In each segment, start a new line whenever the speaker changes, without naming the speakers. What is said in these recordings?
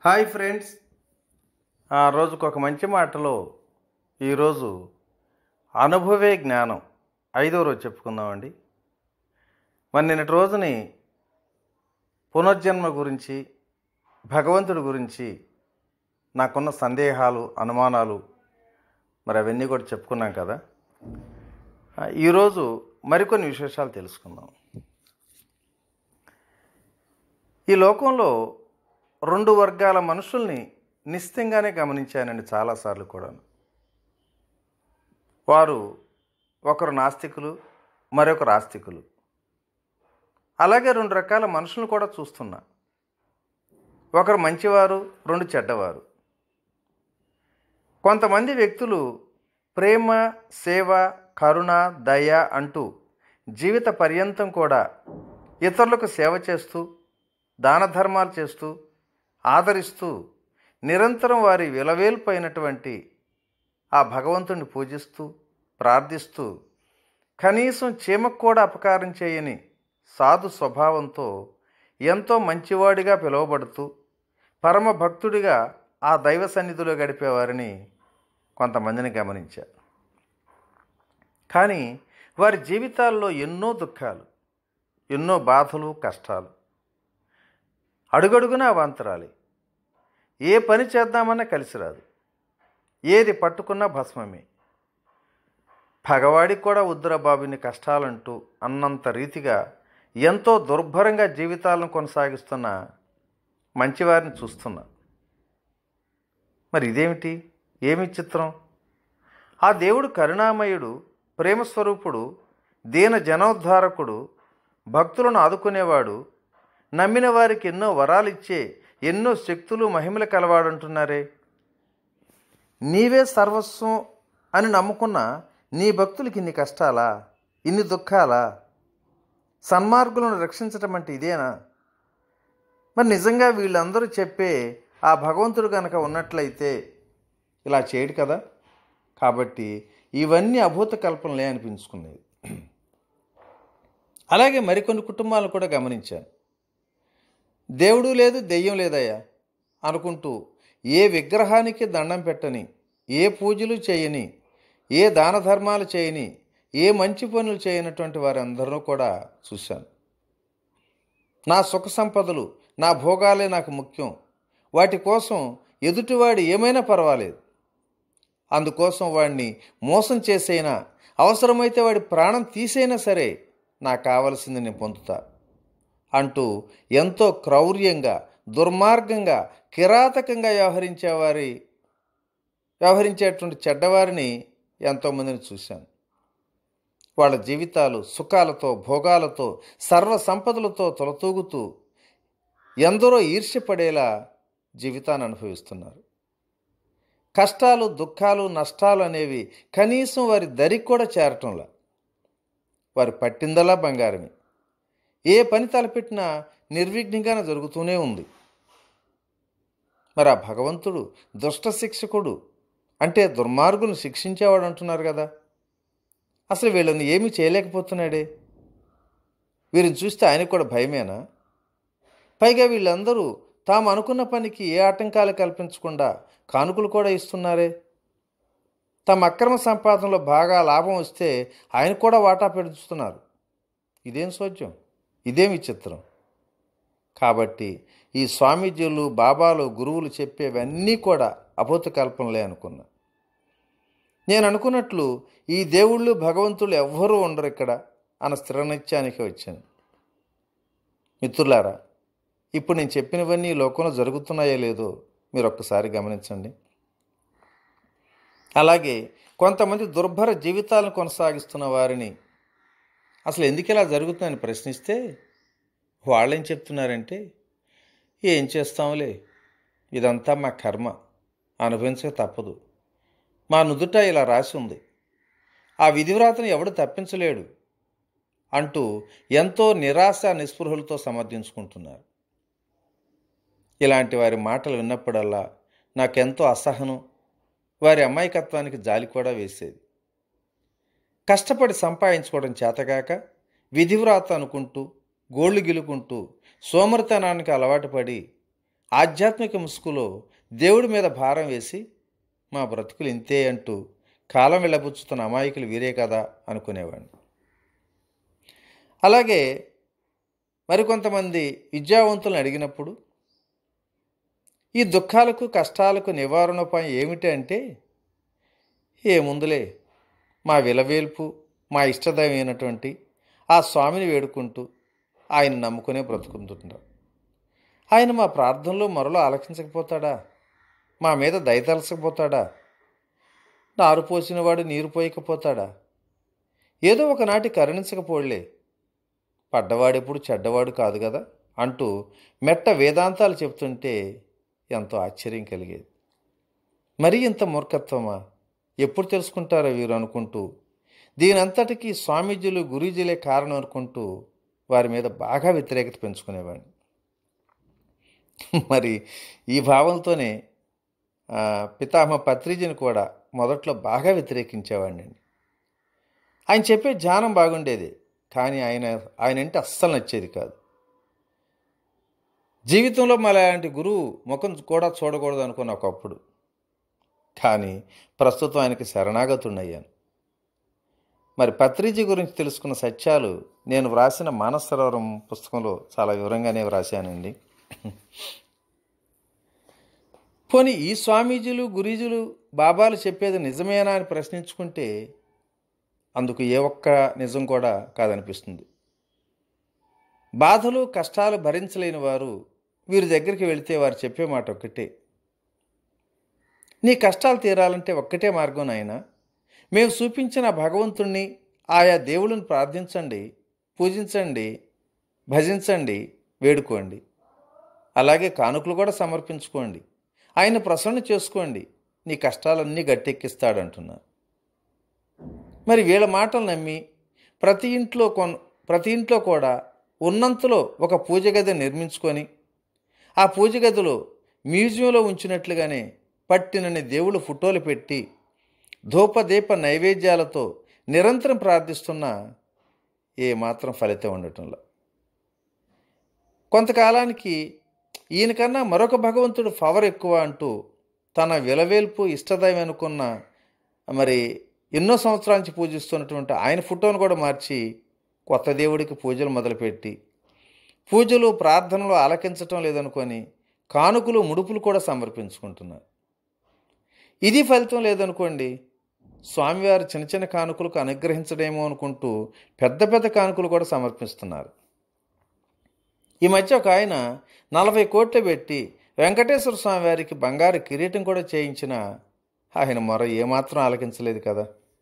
hi friends ఆ రోజుకు ఒక మంచి మాటలో ఈరోజు అనుభవే జ్ఞానం ఐదో రోజు చెప్పుకుందామండి మరి నిన్నటి రోజుని పునర్జన్మ గురించి భగవంతుడి గురించి నాకున్న సందేహాలు అనుమానాలు మరి అవన్నీ కూడా చెప్పుకున్నాం కదా ఆ, ఈరోజు మరికొన్ని విశేషాలు తెలుసుకుందాం ఈ లోకంలో రెండు వర్గాల మనుషుల్ని నిశ్చితంగానే గమనించానండి చాలాసార్లు కూడా వారు ఒకరు నాస్తికులు మరొకరు ఆస్తికులు అలాగే రెండు రకాల మనుషులను కూడా చూస్తున్నా ఒకరు మంచివారు రెండు చెడ్డవారు కొంతమంది వ్యక్తులు ప్రేమ సేవ కరుణ దయ అంటూ జీవిత పర్యంతం కూడా ఇతరులకు సేవ చేస్తూ దాన ధర్మాలు చేస్తూ ఆదరిస్తూ నిరంతరం వారి విలవేల్పైనటువంటి ఆ భగవంతుని పూజిస్తూ ప్రార్థిస్తూ కనీసం చీమకు కూడా అపకారం చేయని సాధు స్వభావంతో ఎంతో మంచివాడిగా పిలువబడుతూ పరమ భక్తుడిగా ఆ దైవ సన్నిధిలో గడిపేవారిని కొంతమందిని గమనించారు కానీ వారి జీవితాల్లో ఎన్నో దుఃఖాలు ఎన్నో బాధలు కష్టాలు అడుగడుగునా అవాంతరాలి ఏ పని చేద్దామన్నా కలిసి రాదు ఏది పట్టుకున్నా భస్మమే పగవాడికి కూడా ఉద్దుర బాబుని కష్టాలంటూ అన్నంత రీతిగా ఎంతో దుర్భరంగా జీవితాలను కొనసాగిస్తున్న మంచివారిని చూస్తున్నా మరి ఇదేమిటి ఏమి చిత్రం ఆ దేవుడు కరుణామయుడు ప్రేమస్వరూపుడు దీన జనోద్ధారకుడు భక్తులను ఆదుకునేవాడు నమ్మిన వారికి ఎన్నో వరాలు ఇచ్చే ఎన్నో శక్తులు మహిమలు కలవాడంటున్నారే నీవే సర్వస్వం అని నమ్ముకున్న నీ భక్తులకి ఇన్ని కష్టాలా ఇన్ని దుఃఖాలా సన్మార్గులను రక్షించటం అంటే ఇదేనా మరి నిజంగా వీళ్ళందరూ చెప్పే ఆ భగవంతుడు కనుక ఉన్నట్లయితే ఇలా చేయడు కదా కాబట్టి ఇవన్నీ అభూత కల్పనలే అనిపించుకునేది అలాగే మరికొన్ని కుటుంబాలను కూడా గమనించాను దేవుడు లేదు దెయ్యం లేదయ్యా అనుకుంటూ ఏ విగ్రహానికి దండం పెట్టని ఏ పూజలు చేయని ఏ దాన ధర్మాలు చేయని ఏ మంచి పనులు చేయనటువంటి వారందరూ కూడా చూశాను నా సుఖ సంపదలు నా భోగాలే నాకు ముఖ్యం వాటి కోసం ఎదుటివాడు ఏమైనా పర్వాలేదు అందుకోసం వాడిని మోసం చేసైనా అవసరమైతే వాడి ప్రాణం తీసైనా సరే నాకు కావలసింది నేను పొందుతా అంటూ ఎంతో క్రౌర్యంగా దుర్మార్గంగా కిరాతకంగా వ్యవహరించేవారి వ్యవహరించేటువంటి చెడ్డవారిని ఎంతోమందిని చూశాను వాళ్ళ జీవితాలు సుఖాలతో భోగాలతో సర్వ సంపదలతో తొలతూగుతూ ఎందరో ఈర్ష్యపడేలా జీవితాన్ని అనుభవిస్తున్నారు కష్టాలు దుఃఖాలు నష్టాలు అనేవి కనీసం వారి దరికి కూడా చేరటంలా వారు పట్టిందలా బంగారమే ఏ పని తలపెట్టినా నిర్విఘ్నంగానే జరుగుతూనే ఉంది మరి ఆ భగవంతుడు దుష్ట శిక్షకుడు అంటే దుర్మార్గులను శిక్షించేవాడు అంటున్నారు కదా అసలు వీళ్ళని ఏమీ చేయలేకపోతున్నాడే వీరిని చూస్తే ఆయనకు కూడా భయమేనా పైగా వీళ్ళందరూ తాము అనుకున్న పనికి ఏ ఆటంకాలు కల్పించకుండా కానుకలు కూడా ఇస్తున్నారే తమ అక్రమ సంపాదనలో బాగా లాభం వస్తే ఆయన కూడా వాటా పెడుతున్నారు ఇదేం సోద్యం ఇదేం విచిత్రం కాబట్టి ఈ స్వామీజీలు బాబాలు గురువులు చెప్పేవన్నీ కూడా అభూత కల్పనలే అనుకున్నా నేను అనుకున్నట్లు ఈ దేవుళ్ళు భగవంతులు ఎవ్వరూ ఉండరు ఇక్కడ అన్న స్థిర నిత్యానికి వచ్చాను మిత్రులారా ఇప్పుడు నేను చెప్పినవన్నీ ఈ లోకంలో జరుగుతున్నాయో లేదో మీరు ఒక్కసారి గమనించండి అలాగే కొంతమంది దుర్భర జీవితాలను కొనసాగిస్తున్న వారిని అసలు ఎందుకు ఇలా జరుగుతుందని ప్రశ్నిస్తే వాళ్ళేం చెప్తున్నారంటే ఏం చేస్తాంలే ఇదంతా మా కర్మ అనుభవించక తప్పదు మా నుదుట ఇలా రాసి ఉంది ఆ విధివ్రాతను ఎవడు తప్పించలేడు అంటూ ఎంతో నిరాశ నిస్పృహలతో సమర్థించుకుంటున్నారు ఇలాంటి వారి మాటలు విన్నప్పుడల్లా నాకెంతో అసహనం వారి అమాయకత్వానికి జాలి కూడా వేసేది కష్టపడి సంపాదించుకోవడం చేతగాక విధివ్రాత అనుకుంటూ గోళ్ళు గిలుకుంటూ సోమరితనానికి అలవాటు పడి ఆధ్యాత్మిక ముసుగులో దేవుడి మీద భారం వేసి మా బ్రతుకులు ఇంతే అంటూ కాలం వెళ్ళబుచ్చుతున్న అమాయకులు వీరే కదా అనుకునేవాడిని అలాగే మరికొంతమంది విద్యావంతులను అడిగినప్పుడు ఈ దుఃఖాలకు కష్టాలకు నివారణోపాయం ఏమిటి అంటే ఏముందులే మా విలవేల్పు మా ఇష్టదైనటువంటి ఆ స్వామిని వేడుకుంటూ ఆయన నమ్ముకునే బ్రతుకుంటుంటాం ఆయన మా ప్రార్థనలో మరలో ఆలకించకపోతాడా మా మీద దయతలసకపోతాడా నారు పోసినవాడు నీరు పోయకపోతాడా ఏదో ఒకనాటి కరుణించకపోలే పడ్డవాడెప్పుడు చెడ్డవాడు కాదు కదా అంటూ మెట్ట వేదాంతాలు చెప్తుంటే ఎంతో ఆశ్చర్యం కలిగేది మరీ ఇంత మూర్ఖత్వమా ఎప్పుడు తెలుసుకుంటారో వీరు అనుకుంటూ దీనంతటికీ స్వామీజీలు గురూజీలే కారణం అనుకుంటూ వారి మీద బాగా వ్యతిరేకత పెంచుకునేవాడిని మరి ఈ భావంతోనే ఆ, పితామహ పత్రిజీని కూడా మొదట్లో బాగా వ్యతిరేకించేవాడిని ఆయన చెప్పే ధ్యానం బాగుండేది కానీ ఆయన ఆయన అంటే అస్సలు నచ్చేది కాదు జీవితంలో మళ్ళీ అలాంటి గురువు ముఖం కూడా చూడకూడదు అనుకున్న ఒకప్పుడు కానీ ప్రస్తుతం ఆయనకి శరణాగతుడయ్యాను మరి పత్రిజీ గురించి తెలుసుకున్న సత్యాలు నేను వ్రాసిన మానసరోవరం పుస్తకంలో చాలా వివరంగానే వ్రాశానండి పోనీ ఈ స్వామీజీలు గురీజులు బాబాలు చెప్పేది నిజమేనా అని ప్రశ్నించుకుంటే అందుకు ఏ ఒక్క నిజం కూడా కాదనిపిస్తుంది బాధలు కష్టాలు భరించలేని వారు వీరి దగ్గరికి వెళితే వారు చెప్పే మాట ఒక్కటే నీ కష్టాలు తీరాలంటే ఒక్కటే మార్గం నాయన మేము చూపించిన భగవంతుణ్ణి ఆయా దేవుళ్ళని ప్రార్థించండి పూజించండి భజించండి వేడుకోండి అలాగే కానుకలు కూడా సమర్పించుకోండి ఆయన ప్రసన్న చేసుకోండి నీ కష్టాలన్నీ గట్టెక్కిస్తాడంటున్నారు మరి వీళ్ళ మాటలు నమ్మి ప్రతి ఇంట్లో కొన్ ప్రతి ఇంట్లో కూడా ఉన్నంతలో ఒక పూజ గది నిర్మించుకొని ఆ పూజ గదిలో మ్యూజియంలో ఉంచినట్లుగానే పట్టినని దేవుళ్ళు ఫోటోలు పెట్టి ధూపదీప నైవేద్యాలతో నిరంతరం ప్రార్థిస్తున్నా ఏ మాత్రం ఫలితం ఉండటంలో కొంతకాలానికి ఈయనకన్నా మరొక భగవంతుడు పవర్ ఎక్కువ అంటూ తన విలవేల్పు ఇష్టదైవం అనుకున్న మరి ఎన్నో సంవత్సరాల నుంచి పూజిస్తున్నటువంటి ఆయన ఫోటోను కూడా మార్చి కొత్త దేవుడికి పూజలు మొదలుపెట్టి పూజలు ప్రార్థనలు ఆలకించటం లేదనుకొని కానుకలు ముడుపులు కూడా సమర్పించుకుంటున్నారు ఇది ఫలితం లేదనుకోండి స్వామివారు చిన్న చిన్న కానుకలకు అనుగ్రహించడేమో అనుకుంటూ పెద్ద పెద్ద కానుకలు కూడా సమర్పిస్తున్నారు ఈ మధ్య ఒక ఆయన నలభై కోట్లు పెట్టి వెంకటేశ్వర స్వామి వారికి బంగారు కిరీటం కూడా చేయించిన ఆయన మొర ఏమాత్రం ఆలకించలేదు కదా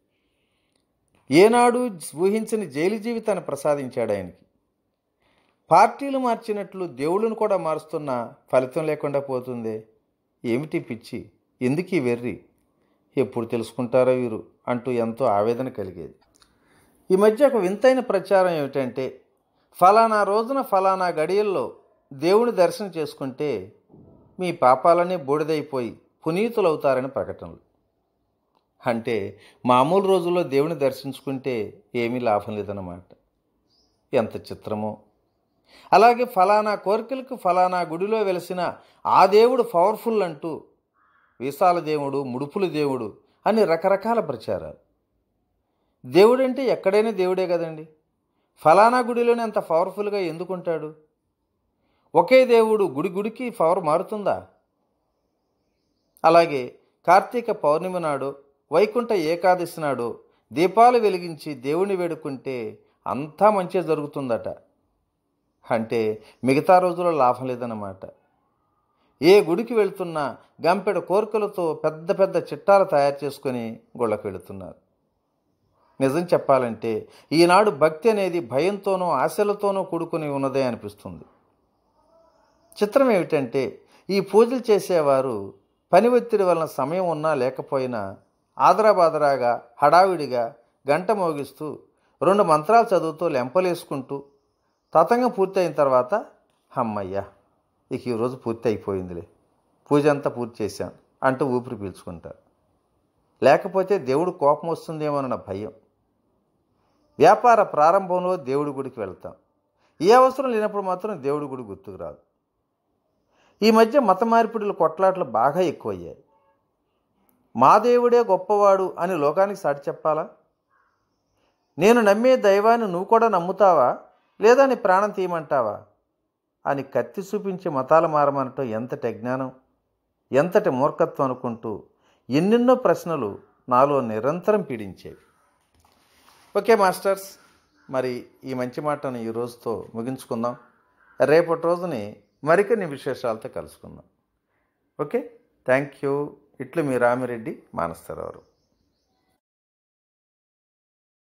ఏనాడు ఊహించని జైలు జీవితాన్ని ప్రసాదించాడు ఆయనకి పార్టీలు మార్చినట్లు దేవుళ్ళను కూడా మారుస్తున్న ఫలితం లేకుండా పోతుంది ఏమిటి పిచ్చి ఎందుకు ఈ వెర్రి ఎప్పుడు తెలుసుకుంటారో వీరు అంటూ ఎంతో ఆవేదన కలిగేది ఈ మధ్య ఒక వింతైన ప్రచారం ఏమిటంటే ఫలానా రోజున ఫలానా గడియల్లో దేవుని దర్శనం చేసుకుంటే మీ పాపాలన్నీ బూడిదైపోయి పునీతులవుతారని ప్రకటనలు అంటే మామూలు రోజుల్లో దేవుని దర్శించుకుంటే ఏమీ లాభం లేదన్నమాట ఎంత చిత్రమో అలాగే ఫలానా కోరికలకు ఫలానా గుడిలో వెలిసిన ఆ దేవుడు పవర్ఫుల్ అంటూ వీసాల దేవుడు ముడుపుల దేవుడు అని రకరకాల ప్రచారాలు దేవుడంటే ఎక్కడైనా దేవుడే కదండి ఫలానా గుడిలోనే అంత పవర్ఫుల్గా ఎందుకుంటాడు ఒకే దేవుడు గుడి గుడికి పవర్ మారుతుందా అలాగే కార్తీక పౌర్ణమి నాడు వైకుంఠ ఏకాదశి నాడు దీపాలు వెలిగించి దేవుని వేడుకుంటే అంతా మంచిగా జరుగుతుందట అంటే మిగతా రోజుల్లో లాభం లేదన్నమాట ఏ గుడికి వెళ్తున్నా గంపెడ కోరికలతో పెద్ద పెద్ద చిట్టాలు తయారు చేసుకొని గుళ్ళకు వెళుతున్నారు నిజం చెప్పాలంటే ఈనాడు భక్తి అనేది భయంతోనూ ఆశలతోనూ కూడుకుని ఉన్నదే అనిపిస్తుంది చిత్రం ఏమిటంటే ఈ పూజలు చేసేవారు పని ఒత్తిడి వలన సమయం ఉన్నా లేకపోయినా ఆదరాబాదరాగా హడావిడిగా గంట మోగిస్తూ రెండు మంత్రాలు చదువుతూ లెంపలేసుకుంటూ తతంగం పూర్తి అయిన తర్వాత అమ్మయ్యా ఇక ఈరోజు పూర్తి అయిపోయిందిలే పూజ అంతా పూర్తి చేశాను అంటూ ఊపిరి పీల్చుకుంటారు లేకపోతే దేవుడు కోపం వస్తుందేమోనన్న భయం వ్యాపార ప్రారంభంలో దేవుడి గుడికి వెళ్తాం ఏ అవసరం లేనప్పుడు మాత్రం దేవుడి గుడి గుర్తుకు రాదు ఈ మధ్య మత మార్పిడుల కొట్లాట్లు బాగా ఎక్కువయ్యాయి మా దేవుడే గొప్పవాడు అని లోకానికి సాటి చెప్పాలా నేను నమ్మే దైవాన్ని నువ్వు కూడా నమ్ముతావా లేదా నీ ప్రాణం తీయమంటావా అని కత్తి చూపించి మతాలు మారమనటం ఎంతటి అజ్ఞానం ఎంతటి మూర్ఖత్వం అనుకుంటూ ఎన్నెన్నో ప్రశ్నలు నాలో నిరంతరం పీడించేవి ఓకే మాస్టర్స్ మరి ఈ మంచి మాటను ఈ రోజుతో ముగించుకుందాం రేపటి రోజుని మరికొన్ని విశేషాలతో కలుసుకుందాం ఓకే థ్యాంక్ యూ ఇట్లు మీ రామిరెడ్డి మానస్తరావు